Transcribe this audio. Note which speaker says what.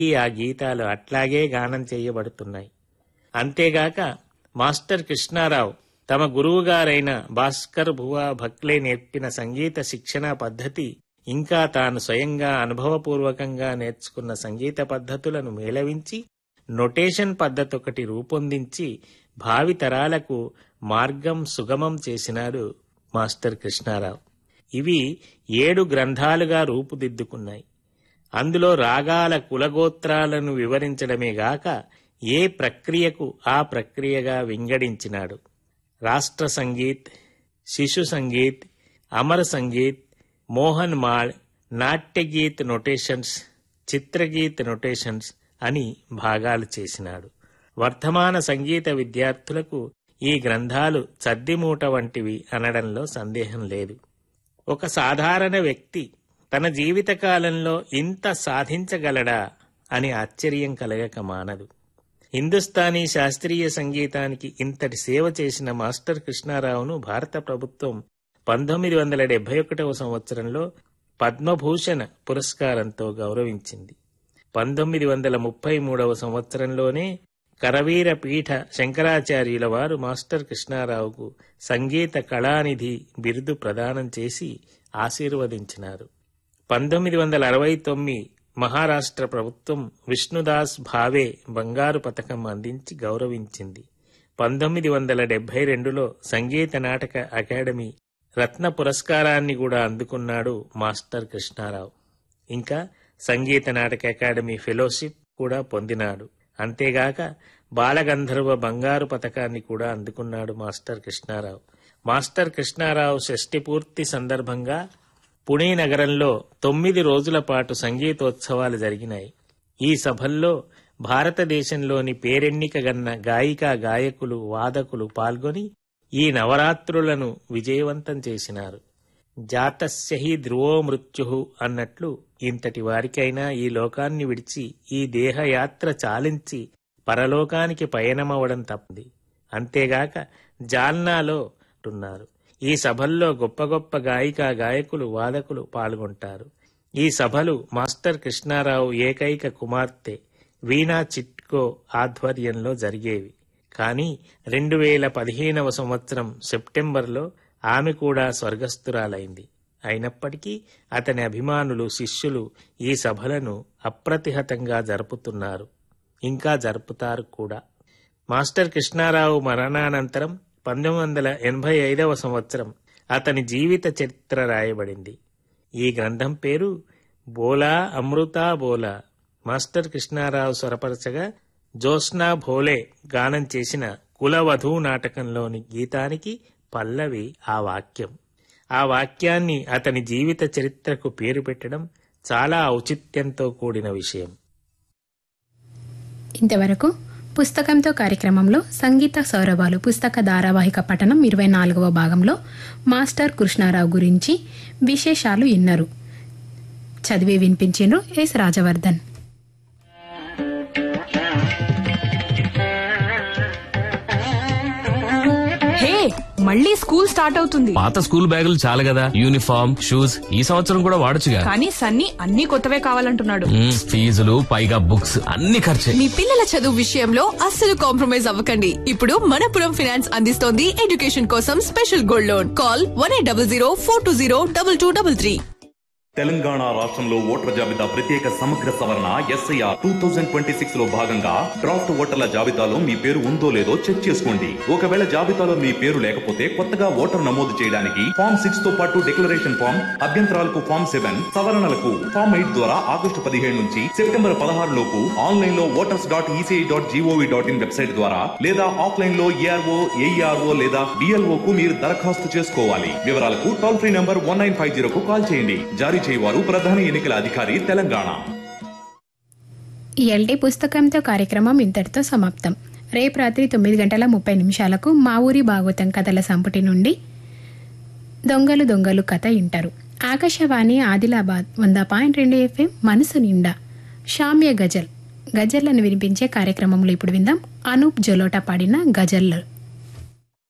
Speaker 1: ఆ గీతాలు అట్లాగే గానం చేయబడుతున్నాయి అంతేగాక మాస్టర్ కృష్ణారావు తమ గురువుగారైన భాస్కర్ భువా భక్లే నేర్పిన సంగీత శిక్షణ పద్ధతి ఇంకా తాను స్వయంగా అనుభవపూర్వకంగా నేర్చుకున్న సంగీత పద్ధతులను మేళవించి నొటేషన్ పద్ధతి ఒకటి రూపొందించి భావితరాలకు మార్గం సుగమం చేసినాడు మాస్టర్ కృష్ణారావు ఇవి ఏడు గ్రంథాలుగా రూపుదిద్దుకున్నాయి అందులో రాగాల కులగోత్రాలను వివరించడమే గాక ఏ ప్రక్రియకు ఆ ప్రక్రియగా వింగడించినాడు రాష్ట్ర సంగీత్ శిశు సంగీత్ అమర సంగీత్ మోహన్ మాళ్ నాట్యగీత్ నొటేషన్స్ చిత్రగీత్ నొటేషన్స్ అని భాగాలు చేసినాడు వర్తమాన సంగీత విద్యార్థులకు ఈ గ్రంథాలు చద్దిమూట వంటివి అనడంలో సందేహం లేదు ఒక సాధారణ వ్యక్తి తన జీవితకాలంలో ఇంత సాధించగలడా అని ఆశ్చర్యం కలగక మానదు హిందుస్థానీ శాస్త్రీయ సంగీతానికి ఇంతటి సేవ చేసిన మాస్టర్ కృష్ణారావును భారత ప్రభుత్వం పంతొమ్మిది వందల డెబ్బై ఒకటవ సంవత్సరంలో పద్మభూషణ పురస్కారంతో గౌరవించింది పంతొమ్మిది వందల ముప్పై మూడవ సంవత్సరంలోనే కరవీర పీఠ శంకరాచార్యుల వారు మాస్టర్ కృష్ణారావుకు సంగీత కళానిధి బిరుదు ప్రదానం చేసి ఆశీర్వదించినారు పంతొమ్మిది వందల అరవై తొమ్మిది మహారాష్ట్ర ప్రభుత్వం విష్ణుదాస్ భావే బంగారు పథకం అందించి గౌరవించింది పంతొమ్మిది వందల డెబ్బై రెండులో సంగీత నాటక అకాడమీ రత్న పురస్కారాన్ని కూడా అందుకున్నాడు మాస్టర్ కృష్ణారావు ఇంకా సంగీత నాటక అకాడమీ ఫెలోషిప్ కూడా పొందినాడు అంతేగాక బాలగంధర్వ బంగారు పథకాన్ని కూడా అందుకున్నాడు మాస్టర్ కృష్ణారావు మాస్టర్ కృష్ణారావు షష్ఠి పూర్తి సందర్భంగా పుణే నగరంలో తొమ్మిది రోజుల పాటు సంగీతోత్సవాలు జరిగినాయి ఈ సభల్లో భారతదేశంలోని పేరెన్నికగన్న గాయికా గాయకులు వాదకులు పాల్గొని ఈ నవరాత్రులను విజయవంతం చేసినారు జాతస్య హి ధ్రువో మృత్యు అన్నట్లు ఇంతటి వారికైనా ఈ లోకాన్ని విడిచి ఈ దేహయాత్ర చాలించి పరలోకానికి పయనమవడం తప్పది అంతేగాక జాల్నాలో ఉన్నారు ఈ సభల్లో గొప్ప గొప్ప గాయికా గాయకులు వాదకులు పాల్గొంటారు ఈ సభలు మాస్టర్ కృష్ణారావు ఏకైక కుమార్తె వీణా చిట్కో ఆధ్వర్యంలో జరిగేవి కానీ రెండు వేల పదిహేనవ సంవత్సరం సెప్టెంబర్లో ఆమె కూడా స్వర్గస్థురాలైంది అయినప్పటికీ అతని అభిమానులు శిష్యులు ఈ సభలను అప్రతిహతంగా జరుపుతున్నారు ఇంకా జరుపుతారు కూడా మాస్టర్ కృష్ణారావు మరణానంతరం పంతొమ్మిది వందల ఎనభై ఐదవ సంవత్సరం అతని జీవిత చరిత్ర రాయబడింది ఈ గ్రంథం పేరు బోలా అమృతా బోలా మాస్టర్ కృష్ణారావు స్వరపరచగా జోస్నా భోలే గానం చేసిన కులవధూ నాటకంలోని గీతానికి పల్లవి ఆ వాక్యం ఆ వాక్యాన్ని అతని జీవిత చరిత్రకు పేరు పెట్టడం చాలా ఔచిత్యంతో కూడిన విషయం
Speaker 2: ఇంతవరకు పుస్తకంతో కార్యక్రమంలో సంగీత సౌరభాలు పుస్తక ధారావాహిక పఠనం ఇరవై నాలుగవ భాగంలో మాస్టర్ కృష్ణారావు గురించి విశేషాలు విన్నారు చదివి వినిపించిండ్రు ఎస్ రాజవర్ధన్
Speaker 3: హే మళ్ళీ స్కూల్ స్టార్ట్ అవుతుంది
Speaker 4: పాత స్కూల్ బ్యాగులు చాలు కదా యూనిఫామ్ షూస్ ఈ సంవత్సరం కూడా వాడొచ్చుగా
Speaker 3: కానీ సన్నీ అన్ని కొత్తవే కావాలంటున్నాడు
Speaker 4: మ్మ్, ఫీజులు పైగా బుక్స్ అన్ని ఖర్చే
Speaker 5: మీ పిల్లల చదువు విషయంలో అస్సలు కాంప్రమైజ్ అవ్వకండి ఇప్పుడు మనపురం ఫినాన్స్ అందిస్తోంది ఎడ్యుకేషన్ కోసం special gold loan call one eight double zero four two zero double two double three
Speaker 6: Telangana రాష్ట్రంలో ఓటర్ల జాబితా ప్రత్యేక సమగ్ర సవరణ SIR two thousand twenty six లో భాగంగా డ్రాఫ్ట్ ఓటర్ల జాబితాలో మీ పేరు ఉందో లేదో చెక్ చేసుకోండి ఒకవేళ జాబితాలో మీ పేరు లేకపోతే కొత్తగా ఓటర్ నమోదు చేయడానికి ఫామ్ సిక్స్ తో పాటు డిక్లరేషన్ ఫామ్ అభ్యంతరాలకు ఫామ్ సెవెన్ సవరణలకు ఫామ్ ఎయిట్ ద్వారా ఆగస్టు పదిహేడు నుంచి సెప్టెంబర్ పదహారు లోపు ఆన్లైన్ లో voters dot ECI dot GOV dot in website ద్వారా లేదా ఆఫ్లైన్ లో ఏఆర్ఓ ఏఈఆర్ఓ లేదా డిఎల్ఓ కు మీరు దరఖాస్తు చేసుకోవాలి వివరాలకు toll free number one nine five zero కు కాల్ చేయండి జారీ చేయవారు ప్రధాన ఎన్నికల అధికారి తెలంగాణ
Speaker 2: ఈఎల్టీ పుస్తకంతో కార్యక్రమం ఇంతటితో సమాప్తం రేపు రాత్రి తొమ్మిది గంటల ముప్పై నిమిషాలకు మా ఊరి భాగవతం కథల సంపుటి నుండి దొంగలు దొంగలు కథ ఇంటారు ఆకాశవాణి ఆదిలాబాద్ వంద పాయింట్ రెండు ఎఫ్ఎం మనసు నిండా షామ్య గజల్ గజల్లను వినిపించే కార్యక్రమంలో ఇప్పుడు విందాం అనూప్ జొలోటా పాడిన గజల్